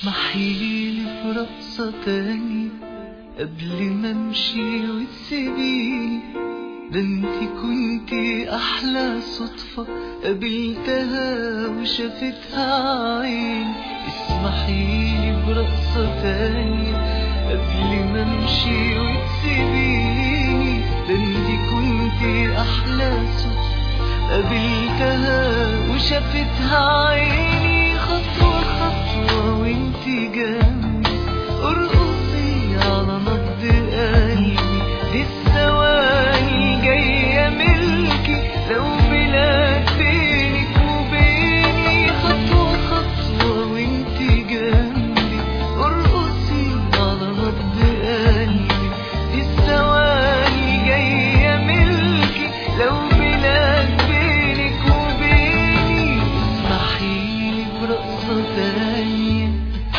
اسمحيلي برقصة تانية قبل ما امشي وتسيبيني ده انتي كنتي احلى صدفة قابلتها وشافتها عيني اسمحيلي برقصة تانية قبل ما امشي وتسيبيني ده انتي كنتي احلى صدفة قابلتها وشافتها عيني خطوة خطوة وانتي جنبي ارقصي على نبض قلبي دي الثواني جاية ملكي لو بلاد بينك وبيني خطوة خطوة وانتي جنبي ارقصي على نبض قلبي دي الثواني جاية ملكي لو بلاد بينك وبيني اسمحيلي برقصة تانية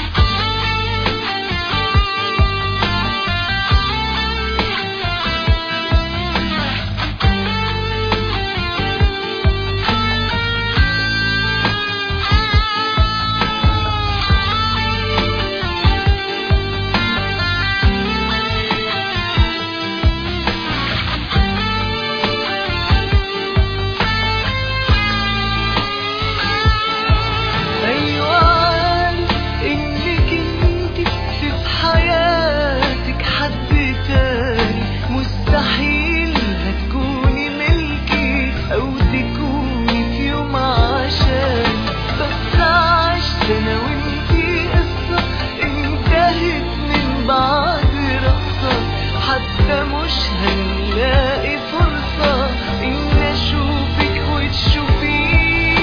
أيوة عارف إنك انتي في حياتك حد تاني مستحيل هتكوني ملكي أو تكوني في يوم عشان بس عشت أنا وانتي قصة انتهت من بعد رقصة حتى مش هنلاقي فرصة إن أشوفك وتشوفيني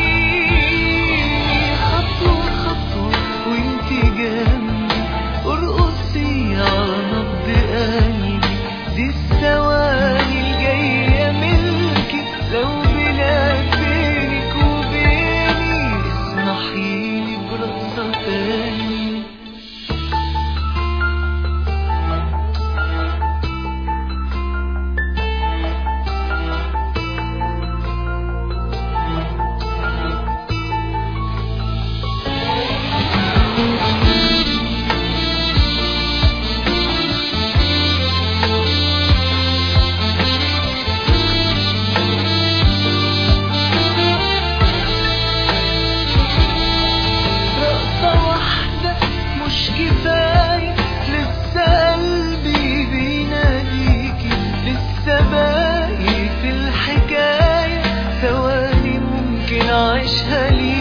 خطوة خطوة وانتي جنبي ارقصي على نبض قلبي دي الثواني الجاية ملكي لو بلاد بينك وبيني اسمحيلي برقصة تاني رقصة واحدة مش كفاية لسه قلبي بيناديكي لسه باقي في الحكاية ثواني ممكن أعيشها ليكي